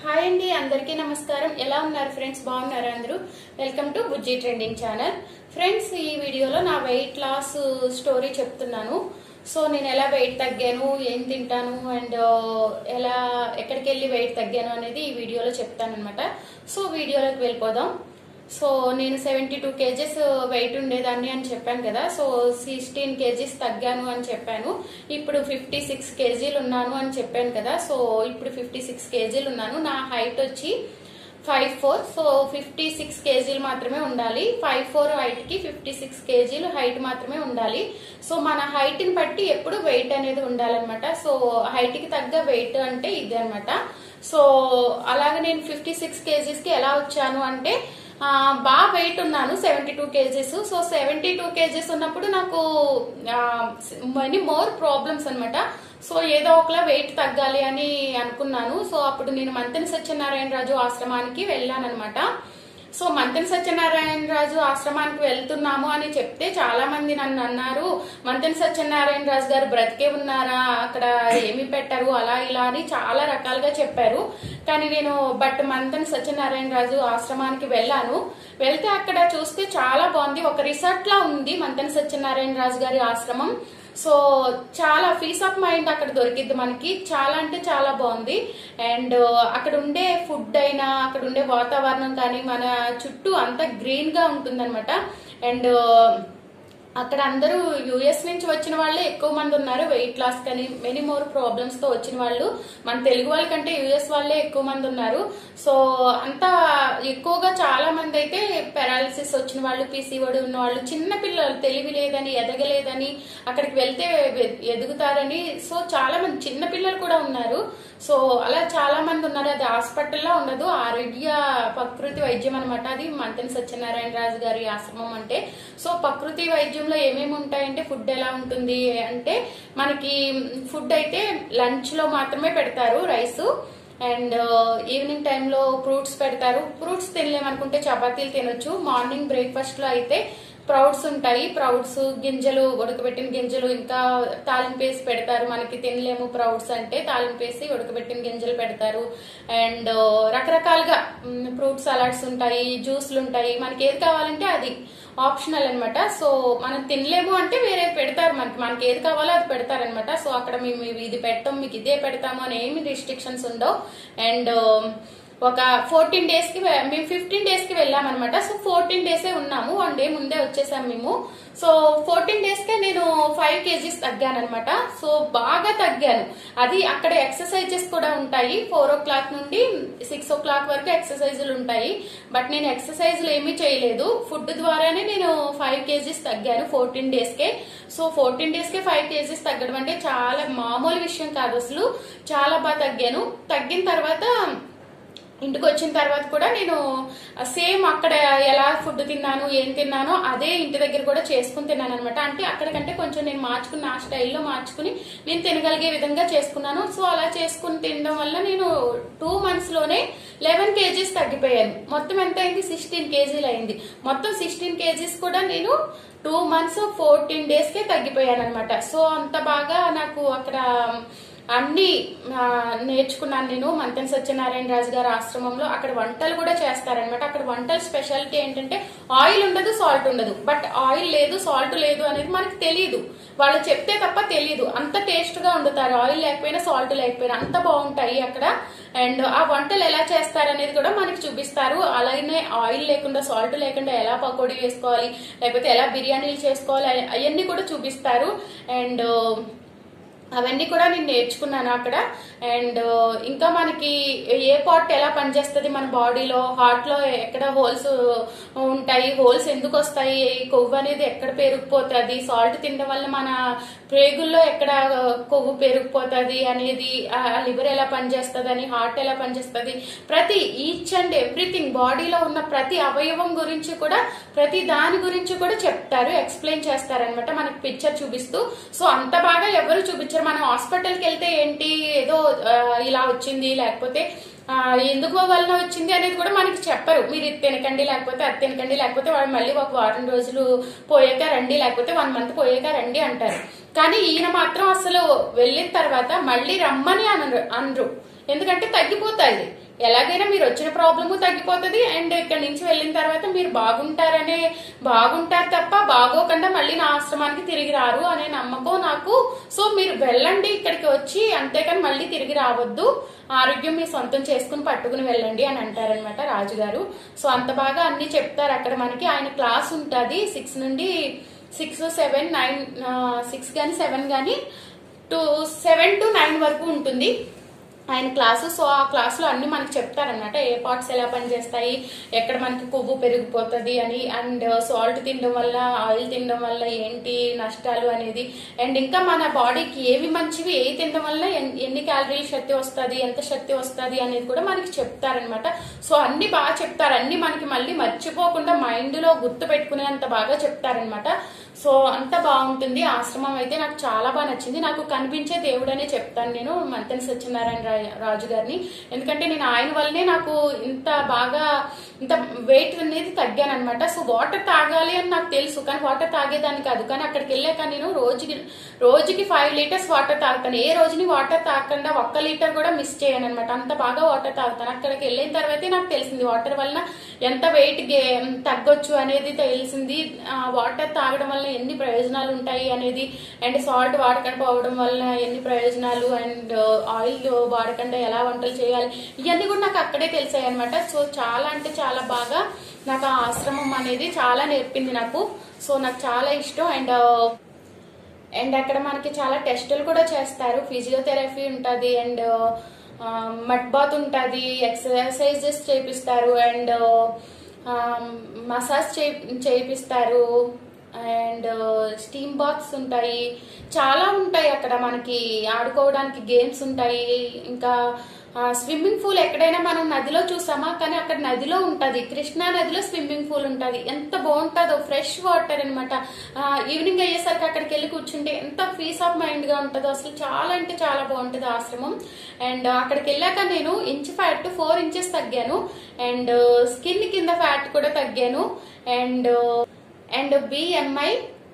hi అండి అందరికీ నమస్కారం ఎలా ఉన్నారు ఫ్రెండ్స్ బాగున్నారా అందరూ welcome to Bujji trending channel friends ఈ వీడియోలో నా వెయిట్ లాస్ స్టోరీ చెప్తున్నాను సో నేను ఎలా వెయిట్ తగ్గాను ఏం తింటాను అండ్ ఎలా ఎక్కడికి వెళ్ళి వెయిట్ తగ్గాను అనేది ఈ వీడియోలో చెప్తాను అనమాట సో వీడియోలోకి వెళ్ళిపోదాం సో నేను సెవెంటీ టూ కేజెస్ వెయిట్ ఉండేదాన్ని అని చెప్పాను కదా సో సిక్స్టీన్ కేజీస్ తగ్గాను అని చెప్పాను ఇప్పుడు ఫిఫ్టీ సిక్స్ కేజీలు ఉన్నాను అని చెప్పాను కదా సో ఇప్పుడు ఫిఫ్టీ సిక్స్ కేజీలు ఉన్నాను నా హైట్ వచ్చి five four so fifty six కేజీలు మాత్రమే ఉండాలి ఫైవ్ ఫోర్ హైట్ కి ఫిఫ్టీ సిక్స్ కేజీలు హైట్ మాత్రమే ఉండాలి సో మన హైట్ ని బట్టి ఎప్పుడు వెయిట్ అనేది ఉండాలన్నమాట సో హైట్ కి తగ్గ వెయిట్ అంటే ఇది అనమాట సో అలాగే నేను ఫిఫ్టీ సిక్స్ కేజీస్ కి ఎలా వచ్చాను అంటే ఆ, బాగా వెయిట్ ఉన్నాను seventy two kgs so seventy two kgs ఉన్నప్పుడు నాకు మనీ మోర్ ప్రాబ్లమ్స్ అన్నమాట సో ఏదో ఒకలా వెయిట్ తగ్గాలి అని అనుకున్నాను సో అప్పుడు నేను మంతెన సత్యనారాయణ రాజు ఆశ్రమానికి వెళ్ళాను అనమాట సో మంతెన సత్యనారాయణ రాజు ఆశ్రమానికి వెళ్తున్నాము అని చెప్తే చాలా మంది నన్ను అన్నారు మంతెన సత్యనారాయణ రాజు గారు బ్రతికే ఉన్నారా అక్కడ ఏమి పెట్టారు అలా ఇలా అని చాలా రకాలుగా చెప్పారు కానీ నేను బట్ మంతెన సత్యనారాయణ రాజు ఆశ్రమానికి వెళ్ళాను వెళ్తే అక్కడ చూస్తే చాలా బాగుంది ఒక రిసార్ట్ లా ఉంది మంతెన సత్యనారాయణ రాజు గారి ఆశ్రమం సో చాలా పీస్ ఆఫ్ మైండ్ అక్కడ దొరికిద్ది మనకి చాలా అంటే చాలా బాగుంది అండ్ అక్కడ ఉండే ఫుడ్ అయినా అక్కడ ఉండే వాతావరణం కానీ మన చుట్టూ అంతా గ్రీన్ గా ఉంటుందన్నమాట అండ్ అక్కడ అందరూ యుఎస్ నుంచి వచ్చిన వాళ్ళే ఎక్కువ మంది ఉన్నారు వెయిట్ లాస్ కానీ మెనీ మోర్ ప్రాబ్లమ్స్ తో వచ్చిన వాళ్ళు మన తెలుగు వాళ్ళకంటే యుఎస్ వాళ్ళే ఎక్కువ మంది ఉన్నారు సో అంతా ఎక్కువగా చాలా మంది అయితే పెరాలిసిస్ వచ్చిన వాళ్ళు పీసీఓడి ఉన్న వాళ్ళు చిన్న పిల్లలు తెలివి లేదని ఎదగలేదని అక్కడికి వెళ్తే వె- ఎదుగుతారని సో చాలా మంది చిన్న పిల్లలు కూడా ఉన్నారు సో అలా చాలా మంది ఉన్నారు అది హాస్పిటల్లో ఉండదు ఆరోగ్య ప్రకృతి వైద్యం అనమాట అది మంతెన సత్యనారాయణ రాజు గారి ఆశ్రమం అంటే సో ప్రకృతి వైద్యంలో ఏమేమి ఉంటాయంటే ఫుడ్ ఎలా ఉంటుంది అంటే మనకి ఫుడ్ అయితే లంచ్ లో మాత్రమే పెడతారు రైస్ అండ్ ఈవినింగ్ టైంలో ఫ్రూట్స్ పెడతారు ఫ్రూట్స్ తినలేమనుకుంటే చపాతీలు తినొచ్చు మార్నింగ్ బ్రేక్ఫాస్ట్ లో అయితే ప్రౌడ్స్ ఉంటాయి ప్రౌడ్స్ గింజలు ఉడకబెట్టిన గింజలు ఇంకా తాలింపు వేసి పెడతారు మనకి తినలేము ప్రౌడ్స్ అంటే తాలింపు వేసి ఉడకబెట్టిన గింజలు పెడతారు అండ్ రకరకాలుగా ఫ్రూట్ సలాడ్స్ ఉంటాయి జ్యూస్లు ఉంటాయి మనకి ఏది కావాలంటే అది ఆప్షనల్ అన్నమాట సో మనం తినలేము అంటే వేరే పెడతారు మనకి మనకి ఏది కావాలో అది పెడతారనమాట సో అక్కడ మేము ఇవి- ఇది పెడతాం మీకు ఇదే పెడతాము అని ఏమి రిస్ట్రిక్షన్స్ ఉండవు అండ్ ఒక ఫోర్టీన్ డేస్ కి వె- మేము ఫిఫ్టీన్ డేస్ కి వెళ్ళామన్నమాట సో ఫోర్టీన్ డేసే ఉన్నాము వన్ డే ముందే వచ్చేసాం మేము సో ఫోర్టీన్ డేస్ కే నేను ఫైవ్ కేజీస్ తగ్గాను అనమాట సో బాగా తగ్గాను అది అక్కడ ఎక్సర్సైజెస్ కూడా ఉంటాయి ఫోర్ ఓ క్లాక్ నుండి సిక్స్ ఓ క్లాక్ వరకు ఎక్సర్సైజులు ఉంటాయి బట్ నేను ఎక్సర్సైజులు ఏమీ చేయలేదు ఫుడ్ ద్వారానే నేను ఫైవ్ కేజీస్ తగ్గాను ఫోర్టీన్ డేస్ కే సో ఫోర్టీన్ డేస్ కే ఫైవ్ కేజీస్ తగ్గడం అంటే చాలా మామూలు విషయం కాదు అసలు చాలా బాగా తగ్గాను తగ్గిన తర్వాత ఇంటికి వచ్చిన తర్వాత కూడా నేను సేమ్ అక్కడ ఎలా ఫుడ్ తిన్నాను ఏం తిన్నానో అదే ఇంటి దగ్గర కూడా చేసుకుని తిన్నాను అనమాట అంటే అక్కడికంటే కొంచెం నేను మార్చుకుని నా స్టైల్లో మార్చుకుని నేను తినగలిగే విధంగా చేసుకున్నాను సో అలా చేసుకుని తినడం వల్ల నేను టూ మంత్స్ లోనే లెవెన్ కేజీస్ తగ్గిపోయాను మొత్తం ఎంత అయింది సిక్స్టీన్ కేజీలు అయింది మొత్తం సిక్స్టీన్ కేజీస్ కూడా నేను టూ మంత్స్ ఫోర్టీన్ డేస్ కే తగ్గిపోయాను అనమాట సో అంత బాగా నాకు అక్కడ అన్ని ఆ, నేర్చుకున్నాను నేను మంతెన సత్యనారాయణ రాజు గారి ఆశ్రమంలో అక్కడ వంటలు కూడా చేస్తారనమాట అక్కడ వంటల స్పెషాలిటీ ఏంటంటే ఆయిల్ ఉండదు సాల్ట్ ఉండదు బట్ ఆయిల్ లేదు సాల్ట్ లేదు అనేది మనకి తెలియదు వాళ్ళు చెప్తే తప్ప తెలియదు అంత టేస్ట్ గా వండుతారు ఆయిల్ లేకపోయినా సాల్ట్ లేకపోయినా అంత బాగుంటాయి అక్కడ అండ్ ఆ వంటలు ఎలా చేస్తారు అనేది కూడా మనకి చూపిస్తారు అలాగే ఆయిల్ లేకుండా సాల్ట్ లేకుండా ఎలా పకోడీ వేసుకోవాలి లేకపోతే ఎలా బిర్యానీలు చేసుకోవాలి అవన్నీ కూడా చూపిస్తారు అండ్ అవన్నీ కూడా నేను నేర్చుకున్నాను అక్కడ అండ్ ఇంకా మనకి ఏ పార్ట్ ఎలా పనిచేస్తుంది మన బాడీలో హార్ట్ లో ఎక్కడ హోల్స్ ఉంటాయి హోల్స్ ఎందుకు వస్తాయి కొవ్వు అనేది ఎక్కడ పెరిగిపోతుంది సాల్ట్ తినడం వల్ల మన ప్రేగుల్లో ఎక్కడ కొవ్వు పెరిగిపోతుంది అనేది ఆ లివర్ ఎలా పనిచేస్తుంది అని హార్ట్ ఎలా పనిచేస్తుంది ప్రతి ఈచ్ అండ్ ఎవ్రీథింగ్ బాడీలో ఉన్న ప్రతి అవయవం గురించి కూడా ప్రతి దాని గురించి కూడా చెప్తారు ఎక్స్ప్లెయిన్ చేస్తారనమాట మనకి పిక్చర్ చూపిస్తూ సో అంత బాగా ఎవరు చూపించారు మనం హాస్పిటల్కి వెళ్తే ఏంటి ఏదో ఆ, ఇలా వచ్చింది లేకపోతే ఆ, ఎందుకు వలన వచ్చింది అనేది కూడా మనకి చెప్పరు మీరు ఇది తినకండి లేకపోతే అది తినకండి లేకపోతే వాళ్ళు మళ్ళీ ఒక వారం రోజులు పోయాక రండి లేకపోతే వన్ మంత్ పోయాక రండి అంటారు కానీ ఈయన మాత్రం అసలు వెళ్ళిన తర్వాత మళ్ళీ రమ్మని అనరు అనరు ఎందుకంటే తగ్గిపోతాయి ఎలాగైనా మీరు వచ్చిన ప్రాబ్లము తగ్గిపోతుంది అండ్ ఇక్కడ నుంచి వెళ్ళిన తర్వాత మీరు బాగుంటారనే బాగుంటారు తప్ప బాగోకుండా మళ్ళీ నా ఆశ్రమానికి తిరిగి రారు అనే నమ్మకం నాకు సో మీరు వెళ్ళండి ఇక్కడికి వచ్చి అంతేకాని మళ్ళీ తిరిగి రావద్దు ఆరోగ్యం మీ సొంతం చేసుకుని పట్టుకుని వెళ్ళండి అని అంటారనమాట రాజుగారు సో అంత బాగా అన్ని చెప్తారు అక్కడ మనకి ఆయన క్లాస్ ఉంటుంది సిక్స్ నుండి సిక్స్ సెవెన్ నైన్ సిక్స్ కానీ సెవెన్ కానీ టు సెవెన్ టు నైన్ వరకు ఉంటుంది ఆయన క్లాసు సో ఆ క్లాసులో అన్ని మనకి చెప్తారనమాట ఏ పార్ట్స్ ఎలా పనిచేస్తాయి ఎక్కడ మనకి కొవ్వు పెరిగిపోతుంది అని అండ్ సాల్ట్ తినడం వల్ల ఆయిల్ తినడం వల్ల ఏంటి నష్టాలు అనేది అండ్ ఇంకా మన బాడీకి ఏవి మంచివి ఏవి తినడం వల్ల ఎన్- ఎన్ని క్యాలరీల శక్తి వస్తుంది ఎంత శక్తి వస్తుంది అనేది కూడా మనకి చెప్తారనమాట సో అన్ని బాగా చెప్తారు అన్ని మనకి మళ్ళీ మర్చిపోకుండా మైండ్ లో గుర్తు పెట్టుకునేంత బాగా చెప్తారనమాట సో అంత బాగుంటుంది ఆశ్రమం అయితే నాకు చాలా బాగా నచ్చింది నాకు కనిపించే దేవుడనే చెప్తాను నేను మంతెన సత్యనారాయణ రా- రాజు గారిని ఎందుకంటే నేను ఆయన వల్లనే నాకు ఇంత బాగా ఇంత వెయిట్ అనేది తగ్గాను అనమాట సో వాటర్ తాగాలి అని నాకు తెలుసు కానీ వాటర్ తాగేదాన్ని కాదు కానీ అక్కడికి వెళ్ళాక నేను రోజుకి రోజుకి ఫైవ్ లీటర్స్ వాటర్ తాగుతాను ఏ రోజుని వాటర్ తాగకుండా ఒక్క లీటర్ కూడా మిస్ చేయను అనమాట అంత బాగా వాటర్ తాగుతాను అక్కడికి వెళ్ళిన తర్వాతే నాకు తెలిసింది వాటర్ వలన ఎంత వెయిట్ తగ్గొచ్చు అనేది తెలిసింది వాటర్ తాగడం వల్ల ఎన్ని ప్రయోజనాలు ఉంటాయి అనేది అండ్ సాల్ట్ వాడకుండా పోవడం వల్ల ఎన్ని ప్రయోజనాలు అండ్ ఆయిల్ వాడకుండా ఎలా వంటలు చేయాలి ఇవన్నీ కూడా నాకు అక్కడే తెలిసాయి అనమాట సో చాలా అంటే చాలా బాగా నాకు ఆ ఆశ్రమం అనేది చాలా నేర్పింది నాకు సో నాకు చాలా ఇష్టం అండ్ అండ్ అక్కడ మనకి చాలా టెస్టులు కూడా చేస్తారు ఫిజియోథెరపీ ఉంటుంది అండ్ మడ్ బాత్ ఉంటుంది ఎక్సర్సైజెస్ చేపిస్తారు అండ్ మసాజ్ చే చేపిస్తారు అండ్ స్టీమ్ బాత్స్ ఉంటాయి చాలా ఉంటాయి అక్కడ మనకి ఆడుకోవడానికి గేమ్స్ ఉంటాయి ఇంకా స్విమ్మింగ్ పూల్ ఎక్కడైనా మనం నదిలో చూసామా కానీ అక్కడ నదిలో ఉంటది కృష్ణా నదిలో స్విమ్మింగ్ పూల్ ఉంటది ఎంత బాగుంటుందో ఫ్రెష్ వాటర్ అనమాట ఈవినింగ్ అయ్యేసరికి అక్కడికి వెళ్ళి కూర్చుంటే ఎంత పీస్ ఆఫ్ మైండ్ గా ఉంటుందో అసలు చాలా అంటే చాలా బాగుంటుంది ఆశ్రమం అండ్ అక్కడికి వెళ్ళాక నేను ఇంచ్ ఫ్యాట్ ఫోర్ ఇంచెస్ తగ్గాను అండ్ స్కిన్ కింద ఫ్యాట్ కూడా తగ్గాను and and BMI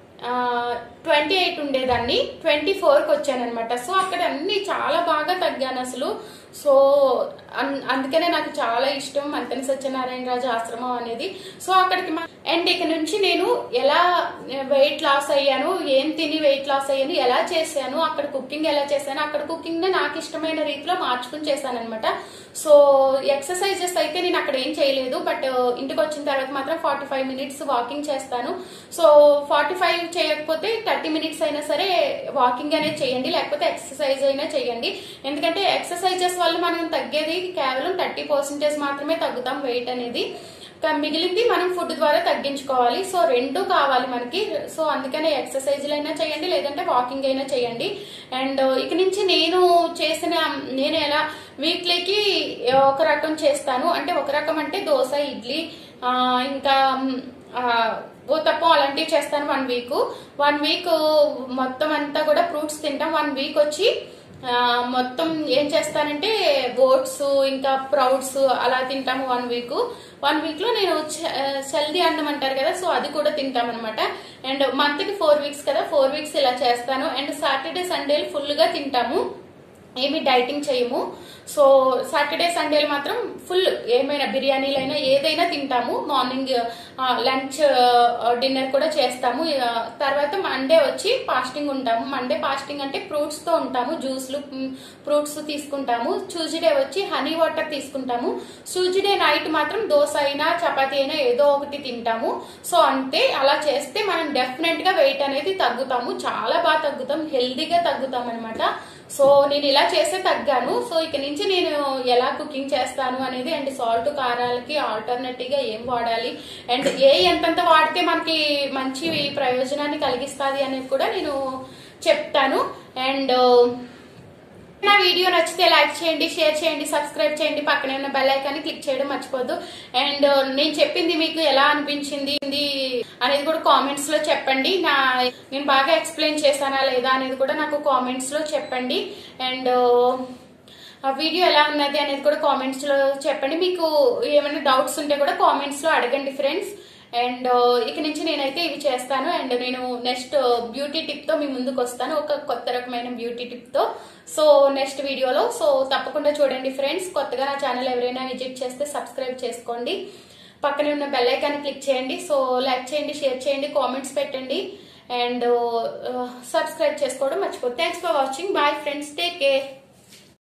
twenty eight ఉండేదాన్ని ట్వంటీ ఫోర్కి వచ్చాను అనమాట సో అక్కడ అన్ని చాలా బాగా తగ్గాను అసలు సో అన్- అందుకనే నాకు చాలా ఇష్టం మంతని సత్యనారాయణ రాజు ఆశ్రమం అనేది సో అక్కడికి మా- అండ్ ఇక నుంచి నేను ఎలా వెయిట్ లాస్ అయ్యాను ఏం తిని వెయిట్ లాస్ అయ్యాను ఎలా చేశాను అక్కడ కుకింగ్ ఎలా చేశాను అక్కడ కుకింగ్ ని నాకు ఇష్టమైన రీతిలో మార్చుకుని చేశాను అనమాట సో ఎక్సర్సైజెస్ అయితే నేను అక్కడ ఏం చేయలేదు బట్ ఇంటికి వచ్చిన తర్వాత మాత్రం ఫార్టీ ఫైవ్ మినిట్స్ వాకింగ్ చేస్తాను సో ఫార్టీ ఫైవ్ చేయకపోతే థర్టీ మినిట్స్ అయినా సరే వాకింగ్ అనేది చేయండి లేకపోతే ఎక్సర్సైజ్ అయినా చేయండి ఎందుకంటే ఎక్సర్సైజెస్ వల్ల మనం తగ్గేది కేవలం థర్టీ పర్సెంటేజ్ మాత్రమే తగ్గుతాం వెయిట్ అనేది కా- మిగిలింది మనం ఫుడ్ ద్వారా తగ్గించుకోవాలి సో రెండు కావాలి మనకి సో అందుకనే ఎక్సర్సైజ్లు అయినా చేయండి లేదంటే వాకింగ్ అయినా చేయండి అండ్ ఇక నుంచి నేను చేసిన నేను ఎలా వీక్లీకి ఒక రకం చేస్తాను అంటే ఒక రకం అంటే దోశ ఇడ్లీ ఆ, ఇంకా మ్, ఆ, ఊతప్పం అలాంటివి చేస్తాను వన్ వీక్ వన్ వీక్ మొత్తం అంతా కూడా ఫ్రూట్స్ తింటాం వన్ వీక్ వచ్చి ఆ, మొత్తం ఏం చేస్తానంటే ఓట్స్ ఇంకా ప్రౌడ్స్ అలా తింటాము వన్ వీక్ వన్ వీక్ లో నేను హెల్దీ అన్నం అంటారు కదా సో అది కూడా తింటాం అనమాట అండ్ మంత్ కి ఫోర్ వీక్స్ కదా ఫోర్ వీక్స్ ఇలా చేస్తాను అండ్ సాటర్డే సండే ఫుల్ గా తింటాము ఏమి డైటింగ్ చేయము సో సాటర్డే సండేలు మాత్రం ఫుల్ ఏమైనా బిర్యానీలైనా ఏదైనా తింటాము మార్నింగ్ లంచ్ డిన్నర్ కూడా చేస్తాము ఆ, తర్వాత మండే వచ్చి ఫాస్టింగ్ ఉంటాము మండే ఫాస్టింగ్ అంటే ఫ్రూట్స్ తో ఉంటాము జ్యూస్లు ఫ్రూట్స్ తీసుకుంటాము ట్యూస్డే వచ్చి హనీ వాటర్ తీసుకుంటాము ట్యూస్డే నైట్ మాత్రం దోశ అయినా చపాతీ అయినా ఏదో ఒకటి తింటాము సో అంతే అలా చేస్తే మనం డెఫినెట్ గా వెయిట్ అనేది తగ్గుతాము చాలా బాగా తగ్గుతాం హెల్దీగా తగ్గుతాం అనమాట సో నేను ఇలా చేస్తే తగ్గాను సో ఇక నుంచి నేను ఎలా కుకింగ్ చేస్తాను అనేది అండ్ సాల్ట్ కారాలకి ఆల్టర్నేటివ్ గా ఏం వాడాలి అండ్ ఏ ఎంతంత వాడితే మనకి మంచి ప్రయోజనాన్ని కలిగిస్తుంది అనేది కూడా నేను చెప్తాను అండ్ నా వీడియో నచ్చితే లైక్ చేయండి షేర్ చేయండి సబ్స్క్రైబ్ చేయండి పక్కనే ఉన్న బెల్ ఐకాన్ని క్లిక్ చేయడం మర్చిపోద్దు అండ్ నేను చెప్పింది మీకు ఎలా అనిపించింది అనేది కూడా కామెంట్స్ లో చెప్పండి నా నేను బాగా ఎక్స్ప్లెయిన్ చేశానా లేదా అనేది కూడా నాకు కామెంట్స్ లో చెప్పండి అండ్ ఆ వీడియో ఎలా ఉన్నది అనేది కూడా కామెంట్స్ లో చెప్పండి మీకు ఏమైనా డౌట్స్ ఉంటే కూడా కామెంట్స్ లో అడగండి ఫ్రెండ్స్ అండ్ ఇక నుంచి నేనైతే ఇవి చేస్తాను అండ్ నేను నెక్స్ట్ బ్యూటీ టిప్ తో మీ ముందుకు వస్తాను ఒక కొత్త రకమైన బ్యూటీ టిప్ తో సో నెక్స్ట్ వీడియోలో సో తప్పకుండా చూడండి ఫ్రెండ్స్ కొత్తగా నా ఛానల్ ఎవరైనా విజిట్ చేస్తే సబ్స్క్రైబ్ చేసుకోండి పక్కనే ఉన్న బెల్ ఐకాన్ క్లిక్ చేయండి సో లైక్ చేయండి షేర్ చేయండి కామెంట్స్ పెట్టండి అండ్ సబ్స్క్రైబ్ చేసుకోవడం మర్చిపోదు thanks for watching bye friends take care